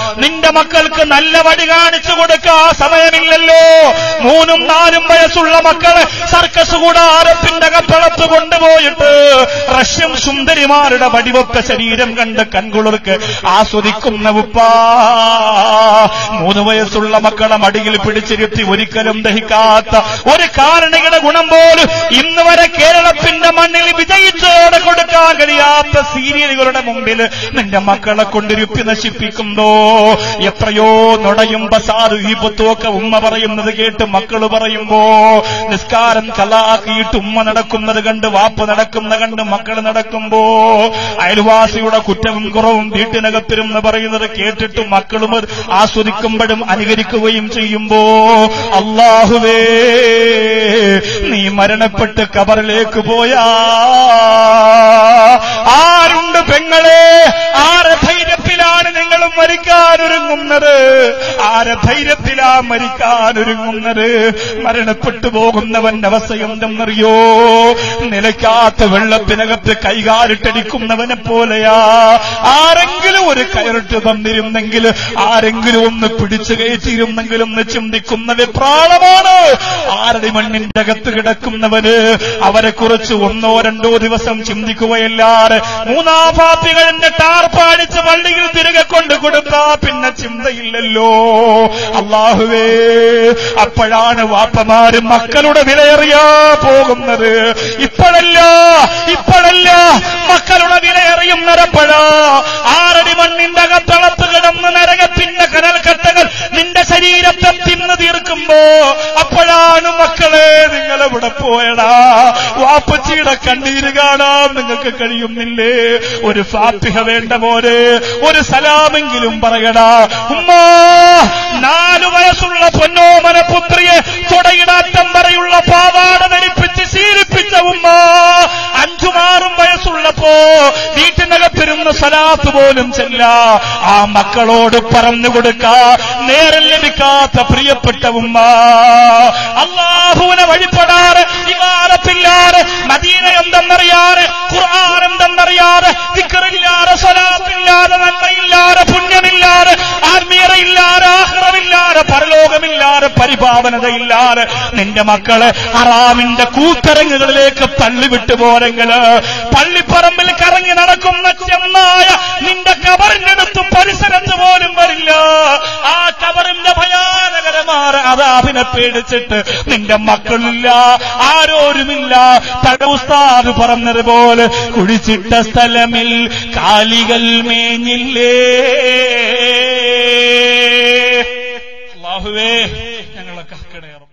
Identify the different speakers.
Speaker 1: നിന്റെ മക്കൾക്ക് നല്ല വഴി കാണിച്ചു കൊടുക്കാൻ സമയമില്ലല്ലോ മൂന്നും നാലും വയസ്സുള്ള മക്കളെ സർക്കസ് കൂടാരത്തിന്റെ കപ്പളത്ത് കൊണ്ടുപോയിട്ട് റഷ്യൻ സുന്ദരിമാരുടെ വടിവൊത്ത ശരീരം കണ്ട് കൺകുളിർക്ക് ആസ്വദിക്കുന്ന ഉപ്പാ മൂന്ന് വയസ്സുള്ള മക്കളെ മടിയിൽ പിടിച്ചിരുത്തി ഒരിക്കലും ദഹിക്കാത്ത ഒരു കാരണികളുടെ ഗുണം പോലും ഇന്ന് വരെ കേരളത്തിന്റെ മണ്ണിൽ വിജയിച്ചോടെ കൊടുക്കാൻ കഴിയാത്ത സീരിയലുകളുടെ മുമ്പിൽ നിന്റെ മക്കളെ കൊണ്ടിരുത്തി നശിപ്പിക്കുമ്പോ എത്രയോ നുടയും ബസാറും ഈ പുത്തുമൊക്കെ ഉമ്മ പറയുന്നത് കേട്ട് മക്കള് പറയുമ്പോ നിസ്കാരം കലാക്കിയിട്ട് ഉമ്മ നടക്കുന്നത് കണ്ട് വാപ്പ് നടക്കുന്ന കണ്ട് മക്കൾ നടക്കുമ്പോ അയൽവാസിയുടെ കുറ്റവും കുറവും വീട്ടിനകത്തിരുന്ന് പറയുന്നത് കേട്ടിട്ട് മക്കളും അത് ആസ്വദിക്കുമ്പോഴും അനുകരിക്കുകയും ചെയ്യുമ്പോ അള്ളാഹുവേ നീ മരണപ്പെട്ട് കബറിലേക്ക് പോയാ ആരുണ്ട് പെങ്ങളെ ആരെ ധൈര്യത്തിലാണ് നിങ്ങൾ മരിക്കാൻ ഒരുങ്ങുന്നത് ആരെ ധൈര്യത്തിലാ മരിക്കാൻ ഒരുങ്ങുന്നത് മരണപ്പെട്ടു പോകുന്നവന്റെ അവസ്ഥ എന്തെന്നറിയോ നിലയ്ക്കാത്ത വെള്ളത്തിനകത്ത് കൈകാലിട്ടടിക്കുന്നവനെ പോലെയാ ആരെങ്കിലും ഒരു കയറിട്ട് തന്നിരുന്നെങ്കിൽ ആരെങ്കിലും ഒന്ന് പിടിച്ചു കയറ്റിയിരുന്നെങ്കിലും ഒന്ന് ചിന്തിക്കുന്ന വെപ്രാളമാണ് ആരുടെ മണ്ണിന്റെ അകത്ത് കിടക്കുന്നവന് അവരെ കുറിച്ച് ഒന്നോ രണ്ടോ ദിവസം ചിന്തിക്കുകയല്ലാതെ മൂന്നാം പാപ്പികളിന്റെ ടാർപ്പാടിച്ച് പള്ളിയിൽ തിരികെ കൊണ്ട് കൊടുത്താ പിന്നെ ചിന്തയില്ലല്ലോ അള്ളാഹുവേ അപ്പോഴാണ് വാപ്പമാര് മക്കളുടെ വിലയേറിയാ പോകുന്നത് ഇപ്പോഴല്ല ഇപ്പോഴല്ല മക്കളുടെ വിലയേറിയുന്നരപ്പോഴാ ആറടി മണ്ണിന്റെ അകത്തളത്ത് കിടന്ന് നരകത്തിന്റെ കനൽക്കട്ടകൾ നിന്റെ ശരീരത്തെ തിന്ന് തീർക്കുമ്പോ അപ്പോഴാണ് മക്കളെ നിങ്ങൾ എവിടെ പോയടാ വാപ്പച്ചിയുടെ കണ്ണീര് കാണാൻ നിങ്ങൾക്ക് കഴിയുന്നില്ലേ ഒരു ഫാത്തിഹ വേണ്ട മോനെ ഒരു സലാമെങ്കിലും പറയടാ ഉമ്മാ നാലു വയസ്സുള്ള പൊന്നോമന പുത്രിയെ തുടയിടാറ്റം വരെയുള്ള പാവാട ധരിപ്പിച്ച് ശീലിപ്പിച്ച ഉമ്മ അഞ്ചുമാറും വയസ്സുള്ളപ്പോ വീട്ടിനകത്തിരുന്ന് സലാത്ത് പോലും ചെല്ല ആ മക്കളോട് പറഞ്ഞു കൊടുക്കാ നേരം ലഭിക്കാത്ത പ്രിയപ്പെട്ട ഉമ്മ അള്ളാഹുവിനെ വഴിപ്പെടാറ് ഇമാരത്തില്ലാറ് മദീന എന്തെന്നറിയാറ് ഖുർആൻ എന്തെന്നറിയാറ് വിക്കറില്ലാതെ സ്വലാത്തില്ലാതെ നന്മയില്ലാതെ പുണ്യമില്ലാതെ ആത്മീയതയില്ലാതെ ആഹ്റമില്ലാതെ പരലോകമില്ലാതെ പരിപാവനതയില്ലാതെ നിന്റെ മക്കളെ അറാമിന്റെ കൂത്തരങ്ങുകളിലേക്ക് തള്ളിവിട്ടു പോരെങ്കില് പള്ളിപ്പറമ്പിൽ കറങ്ങി നടക്കുന്ന ചെന്നായ നിന്റെ കബറിന്റെ അടുത്ത് പരിസരത്ത് പോലും വരില്ല ആ കബറിന്റെ ഭയാനകരമായ അതാപിനെ പേടിച്ചിട്ട് നിന്റെ മക്കളില്ല ആരോരുമില്ല തടവുസ്താദ് പറഞ്ഞതുപോലെ കുഴിച്ചിട്ട സ്ഥലമിൽ കാലികൾ മേഞ്ഞില്ലേ അള്ളാഹുവേ ഞങ്ങളെ കക്കടയറും